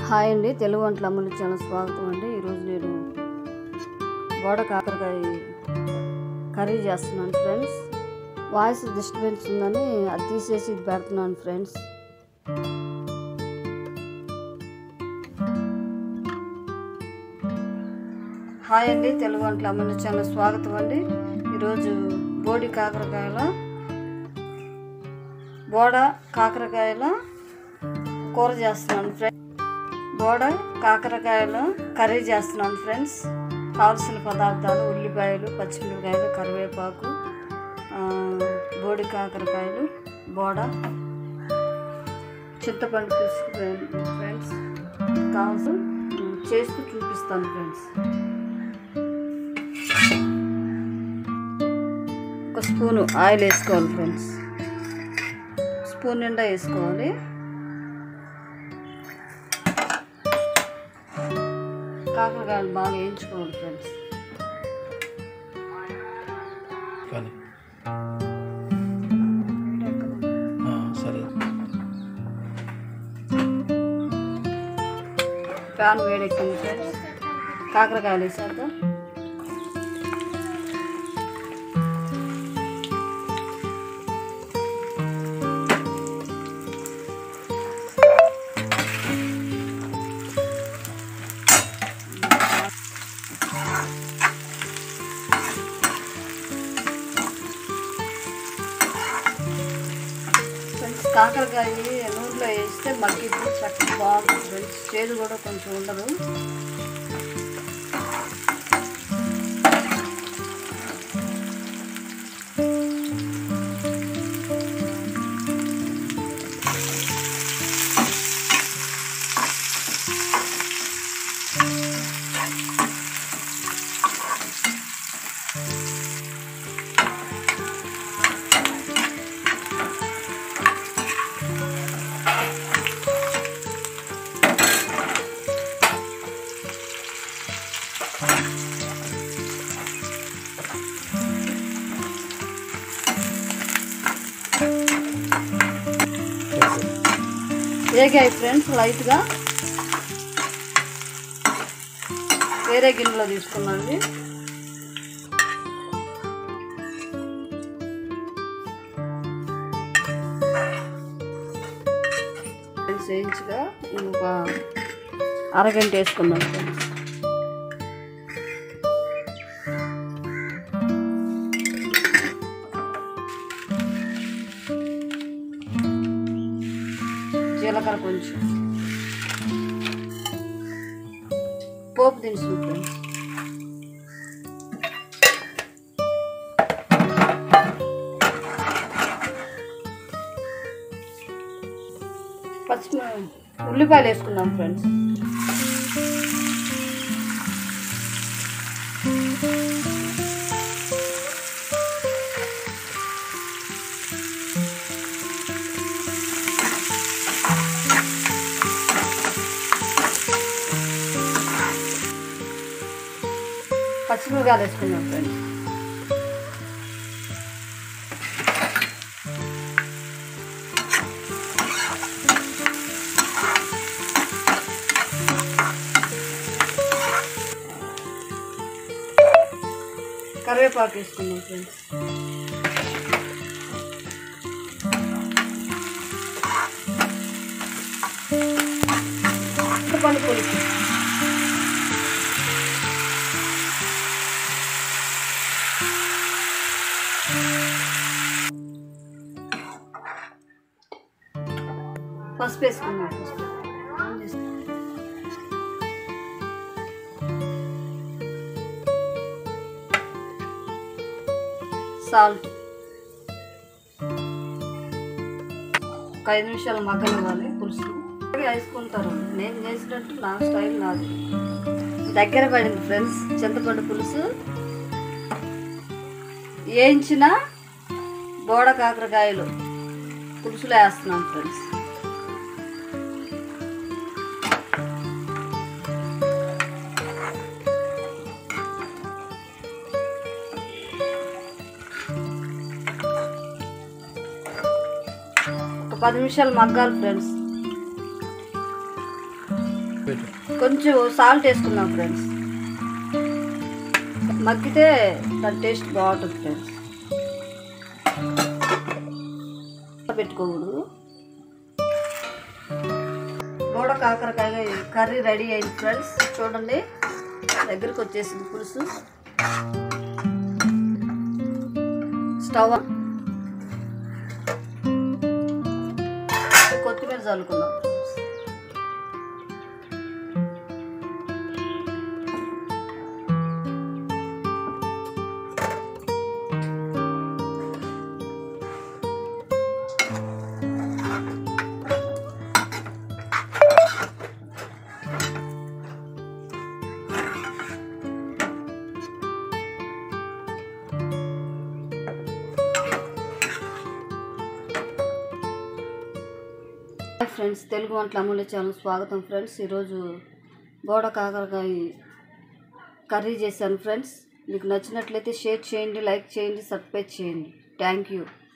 Hi అండి తెలుగు వంటల అమ్మలు ఛానల్ స్వాగతం అండి ఈరోజు నేను బోడ కాకరకాయ కర్రీ చేస్తున్నాను ఫ్రెండ్స్ వాయిస్ డిస్టర్బెన్స్ ఉందని అది తీసేసి ఇది పెడుతున్నాను ఫ్రెండ్స్ హాయ్ అండి తెలుగు వంటల అమ్మలు ఛానల్ స్వాగతం అండి ఈరోజు బోడి కాకరకాయల బోడ కాకరకాయల కూర చేస్తున్నాను ఫ్రెండ్స్ బోడ కాకరకాయలు కర్రీ చేస్తున్నాను ఫ్రెండ్స్ కావలసిన పదార్థాలు ఉల్లిపాయలు పచ్చిమిరపకాయలు కరివేపాకు ఆ, బోడి కాకరకాయలు బోడ చింతపండు పిసుకు ఫ్రెండ్స్ కావాల్సిన చేస్తూ చూపిస్తాను ఫ్రెండ్స్ ఒక స్పూను ఆయిల్ వేసుకోవాలి ఫ్రెండ్స్ స్పూన్ నిండా వేసుకోవాలి కాకరకాయలు బాగా వేయించుకోవాలి ఫ్రెండ్స్ కానీ ఆ, సరే ప్యాన్ వేడెక్కింది ఫ్రెండ్స్ కాకరకాయలు వేసాక ఫ్రెండ్స్ కాకరకాయ నూనెలో వేస్తే మగ్గిద్ది చక్కగా బాగుంటుంది ఫ్రెండ్స్ చేదు కూడా కొంచెం ఉండదు వేగాయి ఫ్రెండ్స్ లైట్గా వేరే గిన్నెలో తీసుకున్నాండి ఫ్రెండ్స్ వేయించగా ఒక అరగంట వేసుకున్నాను ఫ్రెండ్స్ జీలకర్ర కొంచెం పోపు దినుసులు ఫ్రెండ్స్ పచ్చి ఉల్లిపాయలు వేసుకున్నాం ఫ్రెండ్స్ పచ్చిమిరకాయలు వేసుకున్నాం ఫ్రెండ్స్ కరివేపాకు వేసుకున్నాం ఫ్రెండ్స్ చింతపండు పులుసు పసుపు వేసుకున్నాం ఫస్ట్ సాల్ట్ ఒక ఐదు నిమిషాలు మగ్గనివ్వాలి పులుసు వేసుకుంటారు నేను చేసినట్టు నా స్టైల్ నాది దగ్గర పడింది ఫ్రెండ్స్ చింతపండు పులుసు వేయించిన బోడ కాకరకాయలు పులుసులో వేస్తున్నాను ఫ్రెండ్స్ ఒక పది నిమిషాలు మగ్గాలి ఫ్రెండ్స్ పెట్టు కొంచెం సాల్ట్ వేసుకున్నాం ఫ్రెండ్స్ మగ్గితే దాని టేస్ట్ బాగుంటుంది ఫ్రెండ్స్ పెట్టుకోకూడదు గోడ కాకరకాయ కర్రీ రెడీ అయింది ఫ్రెండ్స్ చూడండి దగ్గరికి వచ్చేసింది పులుసు స్టవ్ ఆన్. కొత్తిమీర చల్లుకుందాం హాయ్ ఫ్రెండ్స్ తెలుగు వంటల అమూల్య ఛానల్ స్వాగతం ఫ్రెండ్స్ ఈరోజు బోడ కాకరకాయ కర్రీ చేశాను ఫ్రెండ్స్ మీకు నచ్చినట్లయితే షేర్ చేయండి లైక్ చేయండి సబ్స్క్రైబ్ చేయండి థ్యాంక్ యూ